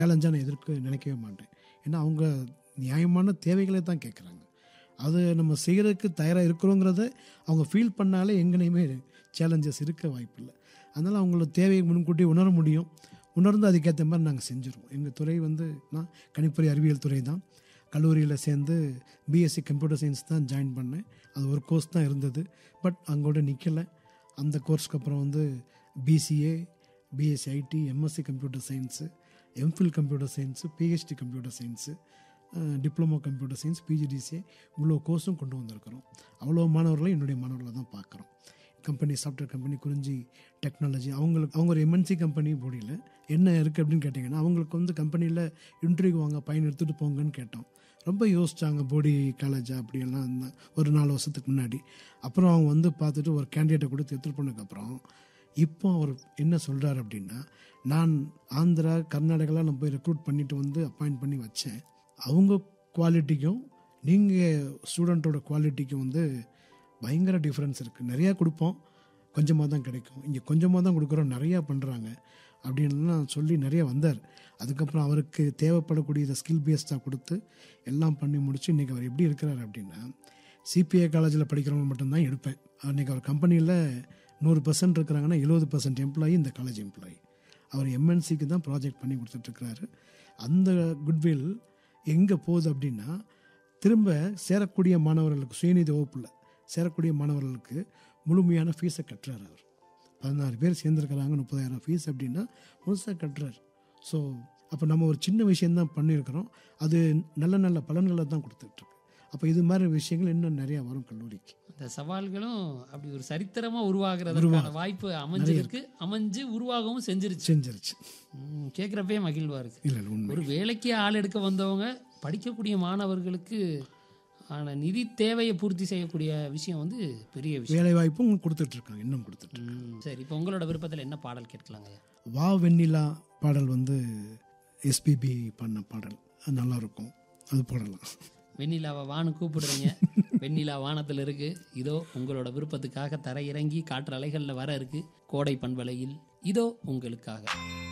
சேலஞ்சாக நான் எதிர்க்க நினைக்கவே மாட்டேன் ஏன்னா அவங்க நியாயமான தேவைகளை தான் கேட்குறாங்க அது நம்ம செய்கிறதுக்கு தயாராக இருக்கிறோங்கிறத அவங்க ஃபீல் பண்ணாலே எங்கனையுமே சேலஞ்சஸ் இருக்க வாய்ப்பில்லை அதனால் அவங்களோட தேவையை முன்கூட்டி உணர முடியும் உணர்ந்து அதுக்கேற்ற மாதிரி நாங்கள் செஞ்சுருவோம் எங்கள் துறை வந்து நான் கணிப்பொறி அறிவியல் துறை தான் கல்லூரியில் சேர்ந்து பிஎஸ்சி கம்ப்யூட்டர் சயின்ஸ் தான் ஜாயின் பண்ணேன் அது ஒரு கோர்ஸ் தான் இருந்தது பட் அங்கோட நிற்கலை அந்த கோர்ஸ்க்கு அப்புறம் வந்து BCA BSc IT MSc computer science MPhil computer science PhD computer science diploma computer science PGDCA இவ்வளோ கோர்ஸும் கொண்டு வந்திருக்கிறோம் அவ்வளோ மாணவர்களும் என்னுடைய மாணவர்களை தான் பார்க்குறோம் company software company Kurinji technology அவங்களுக்கு அவங்க ஒரு எம்என்சி கம்பெனி போடியில் என்ன இருக்குது அப்படின்னு கேட்டிங்கன்னா அவங்களுக்கு வந்து கம்பெனியில் இன்டர்வியூ வாங்க பையன் எடுத்துகிட்டு போங்கன்னு கேட்டோம் ரொம்ப யோசிச்சாங்க போடி காலேஜா அப்படியெல்லாம் இருந்தா- ஒரு நாலு வருஷத்துக்கு முன்னாடி அப்புறம் அவங்க வந்து பார்த்துட்டு ஒரு கேண்டிடேட்டை கொடுத்து எடுத்துகிட்டு போனதுக்கப்புறம் இப்போ அவர் என்ன சொல்கிறார் அப்படின்னா நான் ஆந்திரா கர்நாடகாலாம் நான் போய் ரெக்ரூட் பண்ணிட்டு வந்து அப்பாயிண்ட் பண்ணி வச்சேன் அவங்க குவாலிட்டிக்கும் நீங்கள் ஸ்டூடெண்ட்டோட குவாலிட்டிக்கும் வந்து பயங்கர டிஃப்ரென்ஸ் இருக்குது நிறையா கொடுப்போம் கொஞ்சமாக தான் கிடைக்கும் இங்கே கொஞ்சமாக தான் கொடுக்குறோம் நிறையா பண்ணுறாங்க அப்படின்லாம் சொல்லி நிறைய வந்தார் அதுக்கப்புறம் அவருக்கு தேவைப்படக்கூடிய இதை ஸ்கில் பேஸ்டாக கொடுத்து எல்லாம் பண்ணி முடிச்சு இன்றைக்கி அவர் எப்படி இருக்கிறார் அப்படின்னா சிபிஐ காலேஜில் படிக்கிறவங்க மட்டும்தான் எடுப்பேன் அன்றைக்கி அவர் கம்பெனியில் நூறு பர்சன்ட் இருக்கிறாங்கன்னா எழுபது பர்சன்ட் எம்ப்ளாயி இந்த காலேஜ் எம்ப்ளாயி அவர் எம்என்சிக்கு தான் ப்ராஜெக்ட் பண்ணி கொடுத்துட்ருக்கிறாரு அந்த குட்வில் எங்கே போகுது அப்படின்னா திரும்ப சேரக்கூடிய மாணவர்களுக்கு சுயநிதி வகுப்பில் சேரக்கூடிய மாணவர்களுக்கு முழுமையான ஃபீஸை கட்டுறாரு அவர் பதினாறு பேர் சேர்ந்துருக்கிறாங்க முப்பதாயிரம் ஃபீஸ் அப்படின்னா முழுசாக கட்டுறாரு ஸோ அப்போ நம்ம ஒரு சின்ன விஷயந்தான் பண்ணியிருக்கிறோம் அது நல்ல நல்ல பலன்களை தான் கொடுத்துட்ருக்கு அப்போ இது மாதிரி விஷயங்கள் இன்னும் நிறையா வரும் கல்லூரிக்கு அந்த சவால்களும் அப்படி ஒரு சரித்திரமா உருவாகிறதுக்கான வாய்ப்பு அமைஞ்சிருக்கு அமைஞ்சு உருவாகவும் செஞ்சிருச்சு செஞ்சிருச்சு ம், கேட்குறப்பே மகிழ்வா இருக்கு இல்லை இல்லை உண்மை ஒரு வேலைக்கு ஆள் எடுக்க வந்தவங்க படிக்கக்கூடிய மாணவர்களுக்கு ஆன நிதி தேவையை பூர்த்தி செய்யக்கூடிய விஷயம் வந்து பெரிய விஷயம் வேலை வாய்ப்பும் கொடுத்துட்ருக்காங்க இன்னும் கொடுத்துட்டு ம், சரி இப்போ உங்களோட விருப்பத்தில் என்ன பாடல் கேட்கலாங்க வா வெண்ணிலா பாடல் வந்து எஸ்பிபி பண்ண பாடல் அது நல்லா இருக்கும் அது பாடலாம் வெண்ணிலாவை வானு கூப்பிடுறீங்க வெண்ணிலா வானத்தில் இருக்கு இதோ உங்களோட விருப்பத்துக்காக தரை இறங்கி காற்று அலைகளில் வர இருக்கு கோடை பண்பலையில் இதோ உங்களுக்காக